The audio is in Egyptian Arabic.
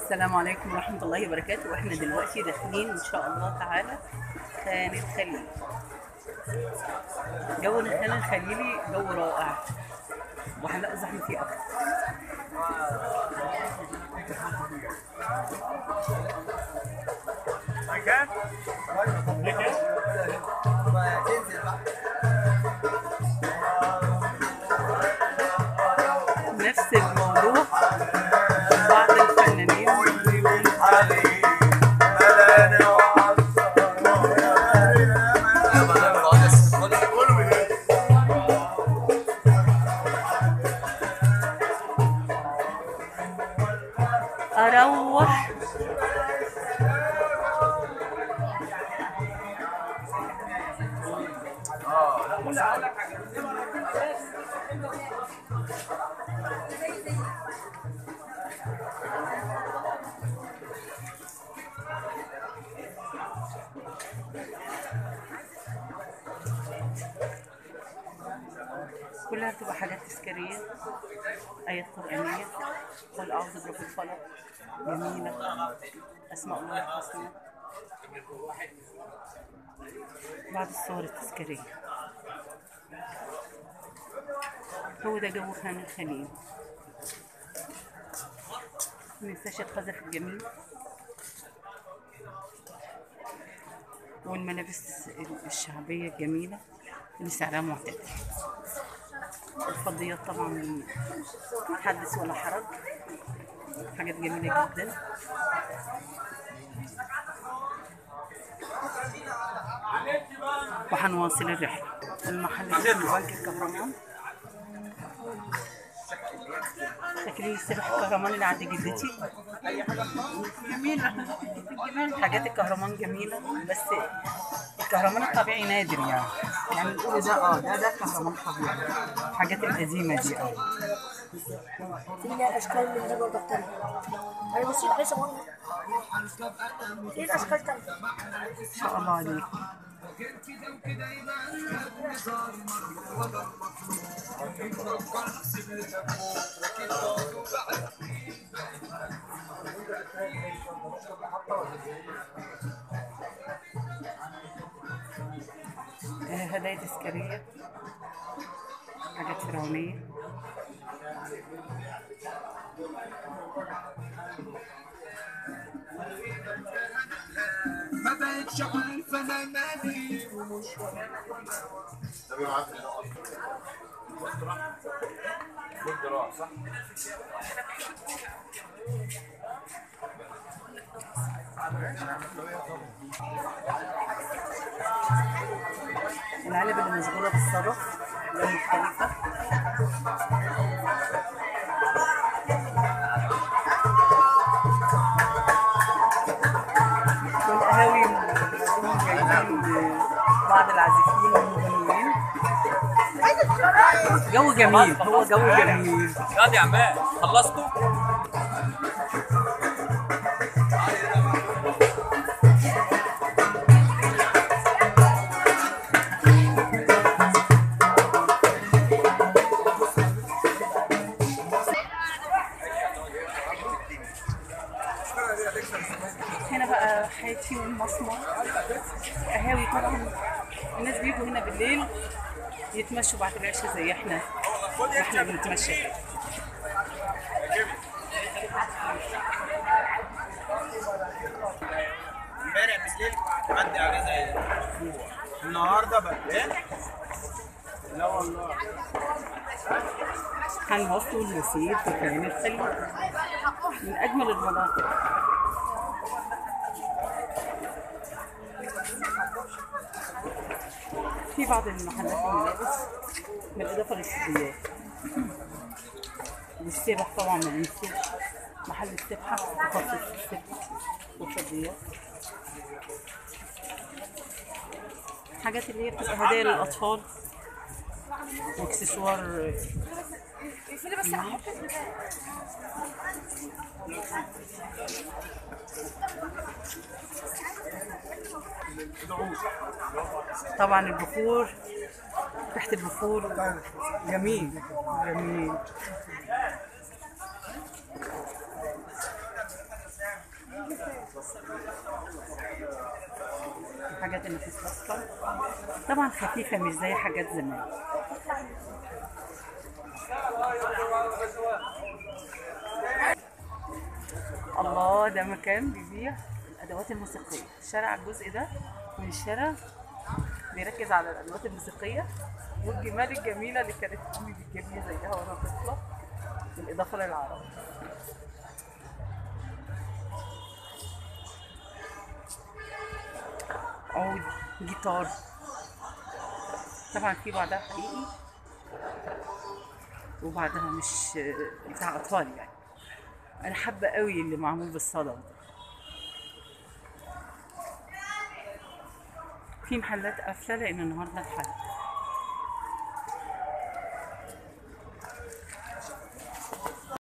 السلام عليكم ورحمة الله وبركاته واحنا دلوقتي داخلين ان شاء الله تعالى خان الخليل جو خان الخليلي جو رائع وهنلاقي زحمة فيه اكتر نفس الموضوع بعض الفنانين اروح كلها بتبقى حاجات تذكارية آيات قرآنية قل أعوذ برب الفلق جميلة أسماء الله الحسنى بعض الصور التذكارية هو ده جو خان الخليل مننساش الخزف الجميل والملابس الشعبية الجميلة اللي سعرها معتدل الفضيات طبعا حدث ولا حرج حاجات جميلة جدا وهنواصل الرحلة المحل اسمه بنك الكهرمان فاكرين السبح الكهرمان اللي عند جدتي جميلة حاجات الكهرمان جميلة بس الكهرمان الطبيعي نادر يعني يعني نقول ده اه ده ده كهرمان طبيعي الحاجات القديمة دي اه في لها اشكال من دي برضه تانية انا بصي عايزه اقول ايه الاشكال تانية ان شاء الله عليك آه، هدايا تذكارية حاجات فرعونية ما بقتش عارفه انا مالي ومش العلب اللي مشغولة بالصدف ألوان مختلفة والقهاوي جايبين بعض العازفين والمغنيين جو جميل هو جو جميل يلا يا عماد خلصتوا؟ هنا بقى حياتي والمصنع قهاوي طبعا الناس بيجوا هنا بالليل يتمشوا بعد العشاء زي احنا ما احنا بنتمشى كده. امبارح بالليل عدي عليه زي اسبوع النهارده بقى ايه؟ لا والله هنوصلوا المسير في كيان الخليل من أجمل المناطق في بعض المحلات الملابس بالإضافة للسبيات والسبح طبعا ما ننساش محل السبحة مخصص للسبح والفضيات حاجات اللي هي بتبقى هدايا للأطفال واكسسوار طبعا البخور تحت البخور جميل جميل حاجات النفيس اصلا طبعا خفيفه مش زي حاجات زمان الله ده مكان بيبيع الادوات الموسيقيه الشارع الجزء ده من الشارع بيركز على الادوات الموسيقيه والجمال الجميله اللي كانت امي بتجيب لي زيها وانا طفله بالاضافه للعرب عود جيتار طبعا في بعضها حقيقي وبعضها مش بتاع اطفال يعني انا حابه قوي اللي معمول بالصدى ده. في محلات قافله لان النهارده الحد